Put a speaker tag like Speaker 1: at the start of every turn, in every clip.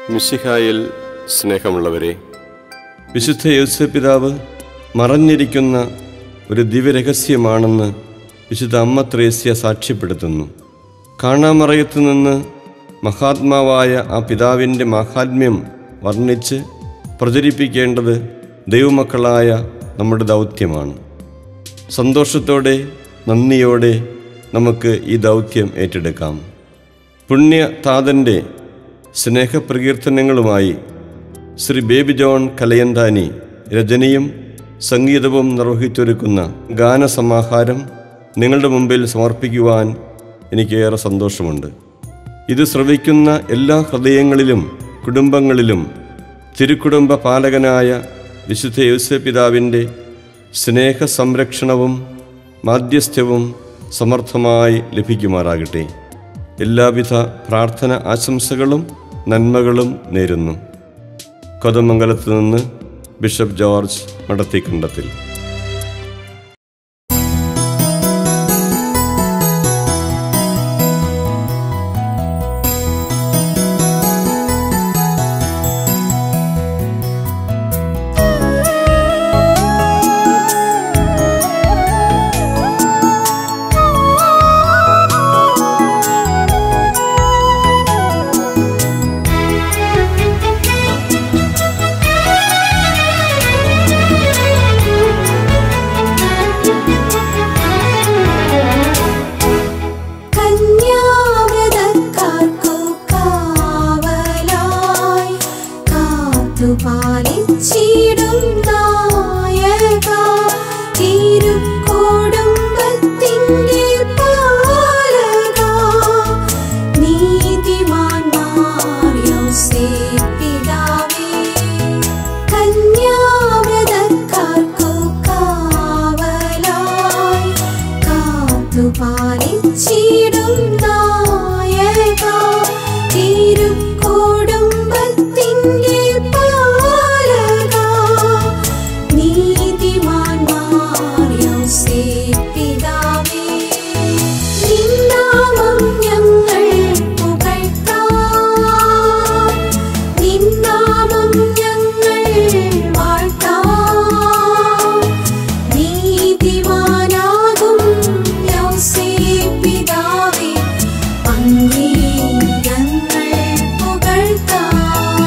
Speaker 1: മിശിഹായിൽ സ്നേഹമുള്ളവരെ
Speaker 2: വിശുദ്ധ യോസഫ് പിതാവ് മറഞ്ഞിരിക്കുന്ന ഒരു ദിവ്യരഹസ്യമാണെന്ന് വിശുദ്ധ അമ്മ ത്രേസ്യ സാക്ഷ്യപ്പെടുത്തുന്നു കാണാമറയത്തു നിന്ന് മഹാത്മാവായ ആ പിതാവിൻ്റെ മാഹാത്മ്യം വർണ്ണിച്ച് പ്രചരിപ്പിക്കേണ്ടത് ദൈവമക്കളായ നമ്മുടെ ദൗത്യമാണ് സന്തോഷത്തോടെ നന്ദിയോടെ നമുക്ക് ഈ ദൗത്യം ഏറ്റെടുക്കാം പുണ്യതാതൻ്റെ സ്നേഹപ്രകീർത്തനങ്ങളുമായി ശ്രീ ബേബി ജോൺ കലയന്താനി രചനയും സംഗീതവും നിർവഹിച്ചൊരുക്കുന്ന ഗാനസമാഹാരം നിങ്ങളുടെ മുമ്പിൽ സമർപ്പിക്കുവാൻ എനിക്കേറെ സന്തോഷമുണ്ട് ഇത് ശ്രവിക്കുന്ന എല്ലാ ഹൃദയങ്ങളിലും കുടുംബങ്ങളിലും തിരുക്കുടുംബ പാലകനായ വിശുദ്ധ യോസഫ് പിതാവിൻ്റെ സ്നേഹ സംരക്ഷണവും മാധ്യസ്ഥ്യവും സമർത്ഥമായി ലഭിക്കുമാറാകട്ടെ എല്ലാവിധ പ്രാർത്ഥന ആശംസകളും നന്മകളും നേരുന്നു കൊതമംഗലത്ത് നിന്ന് ബിഷപ്പ് ജോർജ് മടത്തിക്കണ്ടത്തിൽ
Speaker 3: കന്യാവ്രതക്കാർക്കു കാവലായി കാത്തുപാലിച്ചിടും നായക തിരുക്കോടുംബത്തിൻ്റെ പാലക നീതിമാന്മാർ യോസേപ്പ് പിതാവേ കന്യാവ്രതക്കാർക്കു കാവലായി കാത്തുപാലിച്ചിടും നായക തിരുക്കോടുംബത്തിൻ്റെ പാലക നീതിമാന്മാർ യോസേപ്പ് പിതാവേ നിന്നാമം ഞങ്ങൾ പുകഴ്ത്താം നിന്നാമം ഞങ്ങൾ വാഴ്ത്താം നീതിമാനാകും യോസേപ്പ് പിതാവേ അങ്ങേ ഞങ്ങൾ പുകഴ്ത്താം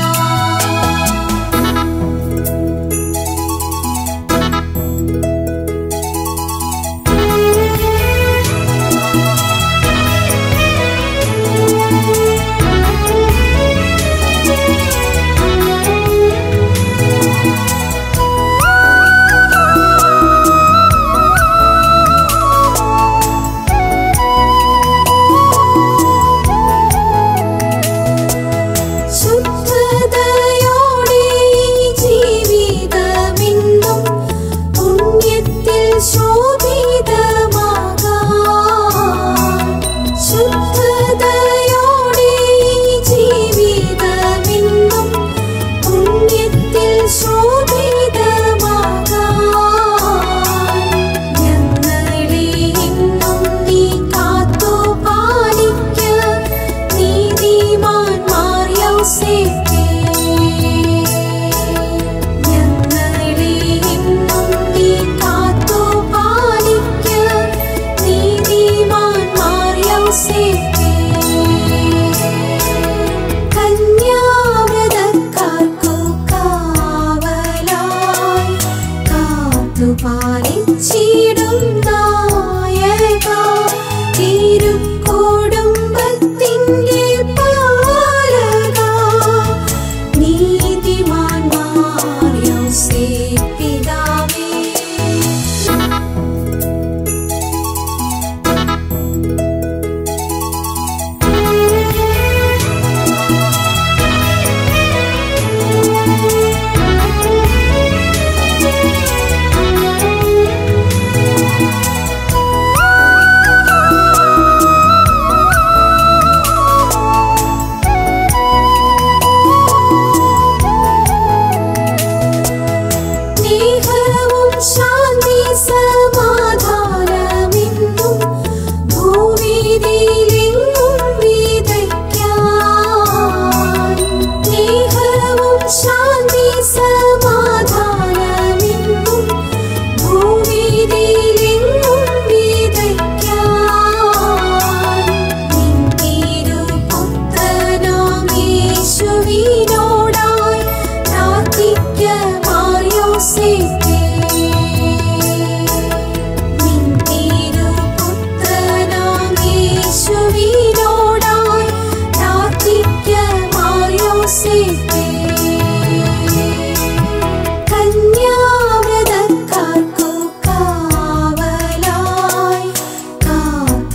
Speaker 3: ശുദ്ധതയോടെ ജീവിതമെന്നും പുണ്യത്തിൽ ശോഭിതമാകാം ശുദ്ധതയോടെ ജീവിതമെന്നും പുണ്യത്തിൽ ശോഭിതമാകാം ഞങ്ങളെ എന്നും നീ കാത്തു പാലിക്ക നീതിമാന്മാർ യൗസേപ്പേ ഞങ്ങളെ എന്നും നീ കാത്തു പാലിക്ക നീതിമാന്മാർ യൗസേപ്പേ കന്യാവ്രതക്കാർക്കു കാവലായി കാത്തുപാലിച്ചിടും നായക തിരുക്കോടുംബത്തിൻ്റെ പാലക നീതിമാന്മാർ യോസേപ്പ് പിതാവേ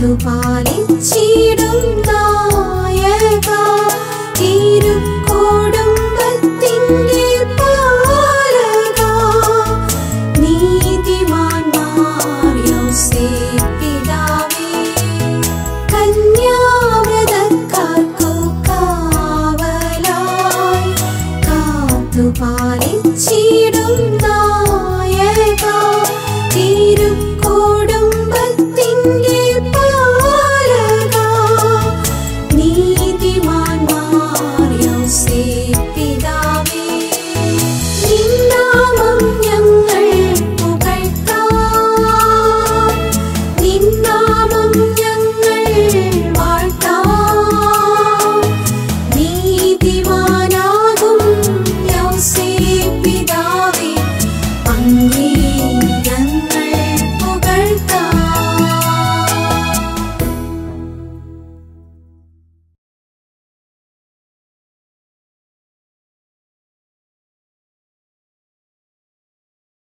Speaker 3: കാത്തുപാലിച്ചിടും